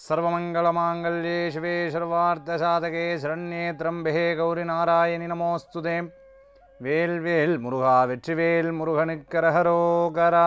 सर्वमङ्गलमाङ्गल्ये शिवे सर्वार्थसाधके शरण्ये त्र्यम्बे गौरिनारायणि நமோஸ்துதே வேல் வேல் முருகா வெற்றிவேல் முருகனுக்கரகரோகரா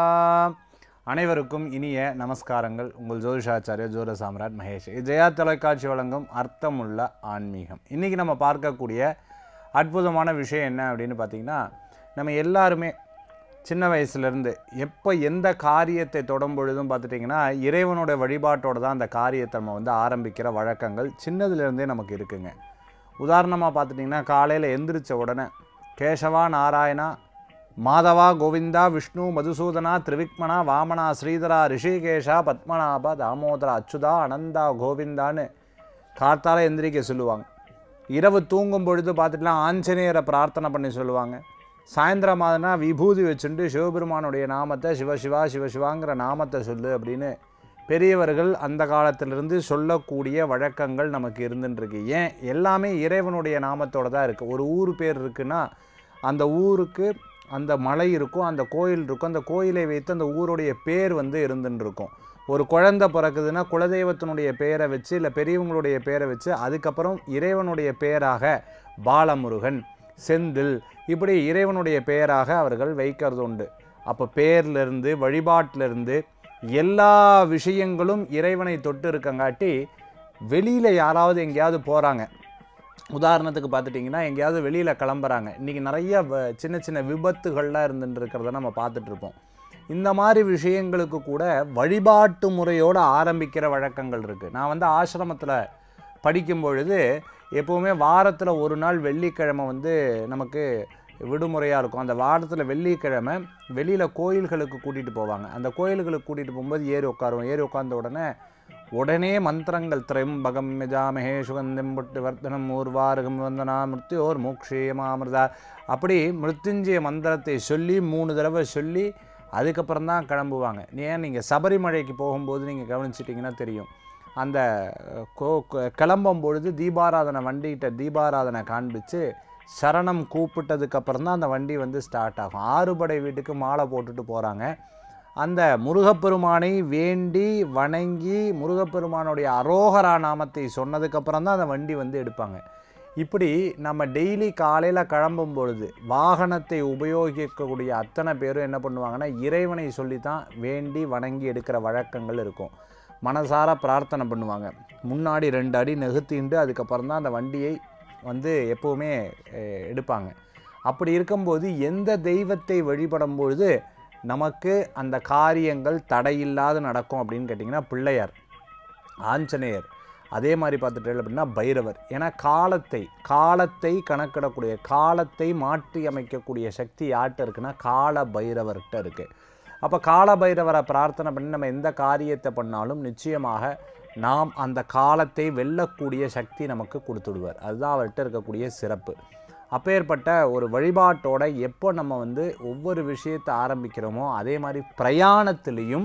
அனைவருக்கும் இனிய நமஸ்காரங்கள் உங்கள் ஜோதிஷாச்சாரிய ஜோர சாம்ராட் மகேஷ் இது ஜெயா தொலைக்காட்சி வழங்கும் அர்த்தமுள்ள ஆன்மீகம் இன்றைக்கி நம்ம பார்க்கக்கூடிய அற்புதமான விஷயம் என்ன அப்படின்னு பார்த்தீங்கன்னா நம்ம எல்லாருமே சின்ன வயசுலேருந்து எப்போ எந்த காரியத்தை தொடும் பொழுதும் பார்த்துட்டிங்கன்னா இறைவனோட வழிபாட்டோட தான் அந்த காரியத்தை நம்ம வந்து ஆரம்பிக்கிற வழக்கங்கள் சின்னதுலேருந்தே நமக்கு இருக்குங்க உதாரணமாக பார்த்துட்டிங்கன்னா காலையில் எந்திரிச்ச உடனே கேசவா நாராயணா மாதவா கோவிந்தா விஷ்ணு மதுசூதனா திரிவிக்மனா வாமனா ஸ்ரீதரா ரிஷிகேஷா பத்மநாபா தாமோதரா அச்சுதா அனந்தா கோவிந்தான்னு கார்த்தால எந்திரிக்க சொல்லுவாங்க இரவு தூங்கும் பொழுது பார்த்துட்டுனா ஆஞ்சநேயரை பிரார்த்தனை பண்ணி சொல்லுவாங்க சாயந்தரம் ஆகுதுன்னா விபூதி வச்சுட்டு சிவபெருமானுடைய நாமத்தை சிவசிவா சிவசிவாங்கிற நாமத்தை சொல்லு அப்படின்னு பெரியவர்கள் அந்த காலத்திலிருந்து சொல்லக்கூடிய வழக்கங்கள் நமக்கு இருந்துட்டுருக்கு ஏன் எல்லாமே இறைவனுடைய நாமத்தோட தான் இருக்குது ஒரு ஊர் பேர் இருக்குன்னா அந்த ஊருக்கு அந்த மலை இருக்கும் அந்த கோயில் இருக்கும் அந்த கோயிலை வைத்து அந்த ஊருடைய பேர் வந்து இருந்துன்னு இருக்கும் ஒரு குழந்தை பிறக்குதுன்னா குலதெய்வத்தினுடைய பேரை வச்சு இல்லை பெரியவங்களுடைய பேரை வச்சு அதுக்கப்புறம் இறைவனுடைய பேராக பாலமுருகன் செந்தில் இப்படி இறைவனுடைய பெயராக அவர்கள் வைக்கிறது உண்டு அப்போ பேர்லேருந்து வழிபாட்டிலிருந்து எல்லா விஷயங்களும் இறைவனை தொட்டு இருக்கங்காட்டி வெளியில் யாராவது எங்கேயாவது போகிறாங்க உதாரணத்துக்கு பார்த்துட்டிங்கன்னா எங்கேயாவது வெளியில் கிளம்புறாங்க இன்றைக்கி நிறைய வ- சின்ன சின்ன விபத்துகள்லாம் இருந்துட்டு இருக்கிறத நம்ம பார்த்துட்டு இருப்போம் இந்த மாதிரி விஷயங்களுக்கு கூட வழிபாட்டு முறையோடு ஆரம்பிக்கிற வழக்கங்கள் இருக்குது நான் வந்து ஆசிரமத்தில் படிக்கும் பொழுது எப்போவுமே வாரத்தில் ஒரு நாள் வெள்ளிக்கிழமை வந்து நமக்கு விடுமுறையாக இருக்கும் அந்த வாரத்தில் வெள்ளிக்கிழமை வெளியில் கோயில்களுக்கு கூட்டிகிட்டு போவாங்க அந்த கோயில்களுக்கு கூட்டிகிட்டு போகும்போது ஏறி உட்காருவோம் ஏறி உட்கார்ந்த உடனே உடனே மந்திரங்கள் திரைம்பகம் மிஜாமகே சுகந்தம் புட்டு வர்த்தனம் ஊர்வாருகம் வந்தனா மிருத்யோர் மோக்ஷேமாமிருதா அப்படி மிருத்யுஞ்சய மந்திரத்தை சொல்லி மூணு தடவை சொல்லி அதுக்கப்புறம் தான் கிளம்புவாங்க ஏன் நீங்கள் சபரிமலைக்கு போகும்போது நீங்கள் கவனிச்சிட்டிங்கன்னா தெரியும் அந்த அஹ், கோ க- கிளம்பும் பொழுது தீபாராதனை வண்டிகிட்ட தீபாராதனை காண்பிச்சு சரணம் கூப்பிட்டதுக்கப்புறம் தான் அந்த வண்டி வந்து ஸ்டார்ட் ஆகும் ஆறுபடை வீட்டுக்கு மாலை போட்டுட்டு போகிறாங்க அந்த முருகப்பெருமானை வேண்டி வணங்கி முருகப்பெருமானுடைய அரோகரா நாமத்தை சொன்னதுக்கப்புறம் தான் அந்த வண்டி வந்து எடுப்பாங்க இப்படி நம்ம டெய்லி காலையில் கிளம்பும் பொழுது வாகனத்தை உபயோகிக்கக்கூடிய அத்தனை பேரும் என்ன பண்ணுவாங்கன்னா இறைவனை சொல்லி தான் வேண்டி வணங்கி எடுக்கிற வழக்கங்கள் இருக்கும் மனசார பிரார்த்தனை பண்ணுவாங்க முன்னாடி ரெண்டு அடி நெகுத்திண்டு அதுக்கப்புறம் தான் அந்த வண்டியை வந்து எப்போவுமே அஹ், எடுப்பாங்க அப்படி இருக்கும்போது எந்த தெய்வத்தை வழிபடும் பொழுது நமக்கு அந்த காரியங்கள் தடையில்லாது நடக்கும் அப்படின்னு கேட்டிங்கன்னா பிள்ளையார் ஆஞ்சநேயர் அதே மாதிரி பார்த்துட்டு அப்படின்னா பைரவர் ஏன்னா காலத்தை காலத்தை கணக்கிடக்கூடிய காலத்தை மாற்றி அமைக்கக்கூடிய சக்தி யார்கிட்ட இருக்குன்னா கால பைரவர்கிட்ட இருக்குது அப்போ கால பைரவரை பிரார்த்தனை பண்ணி நம்ம எந்த காரியத்தை பண்ணாலும் நிச்சயமாக நாம் அந்த காலத்தை வெல்லக்கூடிய சக்தி நமக்கு கொடுத்துடுவார் அதுதான் அவர்கிட்ட இருக்கக்கூடிய சிறப்பு அப்பேற்பட்ட ஒரு வழிபாட்டோட எப்போ நம்ம வந்து ஒவ்வொரு விஷயத்தை ஆரம்பிக்கிறோமோ அதே மாதிரி பிரயாணத்திலையும்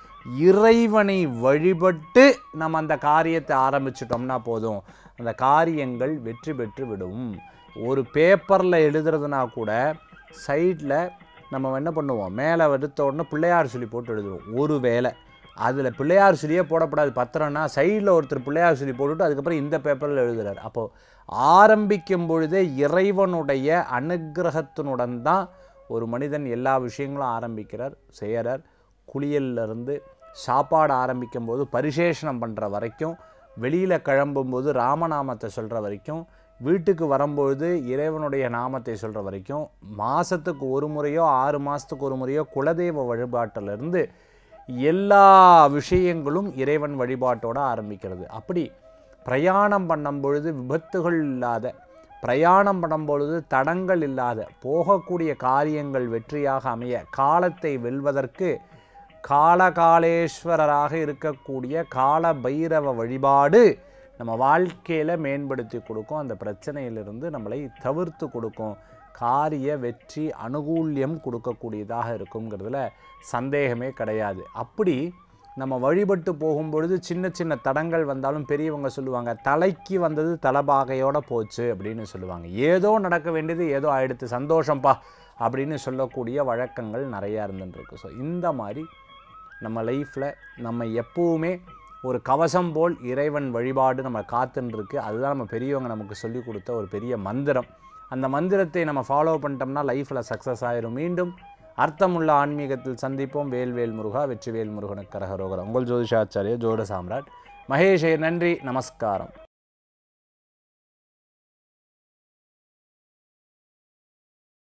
இறைவனை வழிபட்டு நம்ம அந்த காரியத்தை ஆரம்பிச்சிட்டோம்னா போதும் அந்த காரியங்கள் வெற்றி பெற்று விடும் ஒரு பேப்பரில் எழுதுறதுனா கூட சைடில் நம்ம என்ன பண்ணுவோம் மேலே எடுத்த உடனே பிள்ளையார் சொல்லி போட்டு எழுதுவோம் ஒரு வேளை அதில் பிள்ளையார் சொல்லியே போடக்கூடாது பத்திரம்னா சைடில் ஒருத்தர் பிள்ளையார் சொல்லி போட்டுட்டு அதுக்கப்புறம் இந்த பேப்பரில் எழுதுறாரு அப்போது ஆரம்பிக்கும் பொழுதே இறைவனுடைய அனுக்கிரகத்தினுடன் தான் ஒரு மனிதன் எல்லா விஷயங்களும் ஆரம்பிக்கிறார் செய்கிறார் குளியல்ல இருந்து சாப்பாடு ஆரம்பிக்கும் போது பரிசேஷனம் பண்ணுற வரைக்கும் வெளியில் கிளம்பும்போது ராமநாமத்தை சொல்கிற வரைக்கும் வீட்டுக்கு வரும்பொழுது இறைவனுடைய நாமத்தை சொல்கிற வரைக்கும் மாதத்துக்கு ஒரு முறையோ ஆறு மாதத்துக்கு ஒரு முறையோ குலதெய்வ வழிபாட்டிலிருந்து எல்லா விஷயங்களும் இறைவன் வழிபாட்டோட ஆரம்பிக்கிறது அப்படி பிரயாணம் பண்ணும் பொழுது விபத்துகள் இல்லாத பிரயாணம் பண்ணும் பொழுது தடங்கள் இல்லாத போகக்கூடிய காரியங்கள் வெற்றியாக அமைய காலத்தை வெல்வதற்கு காலகாலேஸ்வரராக இருக்கக்கூடிய கால பைரவ வழிபாடு நம்ம வாழ்க்கையில் மேம்படுத்தி கொடுக்கும் அந்த பிரச்சனையிலிருந்து நம்மளை தவிர்த்து கொடுக்கும் காரிய வெற்றி அனுகூல்யம் கொடுக்கக்கூடியதாக இருக்குங்கிறதுல சந்தேகமே கிடையாது அப்படி நம்ம வழிபட்டு போகும்பொழுது சின்ன சின்ன தடங்கள் வந்தாலும் பெரியவங்க சொல்லுவாங்க தலைக்கு வந்தது தலபாகையோட போச்சு அப்படின்னு சொல்லுவாங்க ஏதோ நடக்க வேண்டியது ஏதோ ஆயிடுத்து சந்தோஷம்ப்பா அப்படின்னு சொல்லக்கூடிய வழக்கங்கள் நிறையா இருந்துருக்கு ஸோ இந்த மாதிரி நம்ம லைஃப்பில் நம்ம எப்போவுமே ஒரு கவசம் போல் இறைவன் வழிபாடு நம்ம காத்துன்னு இருக்கு அதுதான் நம்ம பெரியவங்க நமக்கு சொல்லி கொடுத்த ஒரு பெரிய மந்திரம் அந்த மந்திரத்தை நம்ம ஃபாலோ பண்ணிட்டோம்னா லைஃப்பில் சக்ஸஸ் ஆயிரும் மீண்டும் அர்த்தமுள்ள ஆன்மீகத்தில் சந்திப்போம் வேல்வேல் முருகா வெற்றிவேல் முருகனுக்கு கரகரோகரம் உங்கள் ஜோதிஷாச்சாரிய ஜோட சாம்ராட் மகேஷே நன்றி நமஸ்காரம்